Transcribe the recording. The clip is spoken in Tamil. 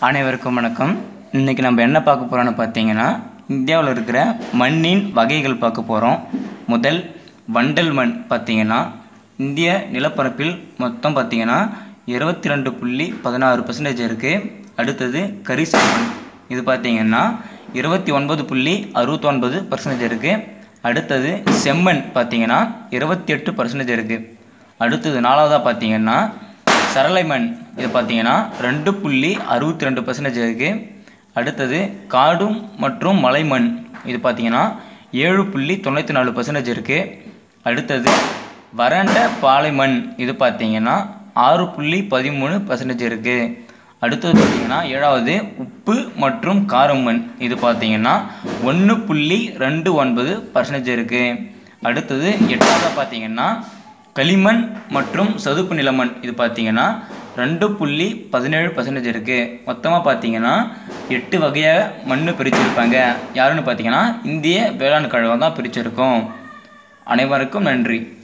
அனைவருக்கும் வணக்கம் இன்றைக்கி நம்ம என்ன பார்க்க போகிறோம்னு பார்த்தீங்கன்னா இந்தியாவில் இருக்கிற மண்ணின் வகைகள் பார்க்க போகிறோம் முதல் வண்டல் மண் பார்த்தீங்கன்னா இந்திய நிலப்பரப்பில் மொத்தம் பார்த்தீங்கன்னா இருபத்தி ரெண்டு புள்ளி பதினாறு பர்சன்டேஜ் இருக்குது அடுத்தது கரிசல் மண் இது பார்த்தீங்கன்னா இருபத்தி ஒன்பது புள்ளி அறுபத்தொன்பது பர்சன்டேஜ் இருக்குது அடுத்தது செம்மண் பார்த்தீங்கன்னா இருபத்தி எட்டு பர்சன்டேஜ் இருக்குது அடுத்தது நாலாவதாக பார்த்தீங்கன்னா சரளை மண் இது பார்த்தீங்கன்னா ரெண்டு புள்ளி அறுபத்தி ரெண்டு பர்சன்டேஜ் இருக்குது அடுத்தது காடும் மற்றும் மலை மண் இது பார்த்தீங்கன்னா ஏழு புள்ளி தொண்ணூற்றி நாலு பர்சன்டேஜ் இருக்குது அடுத்தது வறண்ட பாலை மண் இது பார்த்தீங்கன்னா ஆறு புள்ளி பதிமூணு பர்சன்டேஜ் இருக்குது அடுத்தது பார்த்தீங்கன்னா ஏழாவது உப்பு மற்றும் காரம் மண் இது பார்த்தீங்கன்னா ஒன்று புள்ளி ரெண்டு ஒன்பது பர்சன்டேஜ் இருக்குது அடுத்தது எட்டாவது பார்த்தீங்கன்னா களிமண் மற்றும் சதுப்பு நிலமண் இது பார்த்தீங்கன்னா ரெண்டு புள்ளி பதினேழு பர்சன்டேஜ் இருக்குது மொத்தமாக பார்த்தீங்கன்னா எட்டு வகையாக மண் பிரிச்சிருப்பாங்க யாருன்னு பார்த்தீங்கன்னா இந்திய வேளாண் கழகம் தான் பிரிச்சிருக்கோம் அனைவருக்கும் நன்றி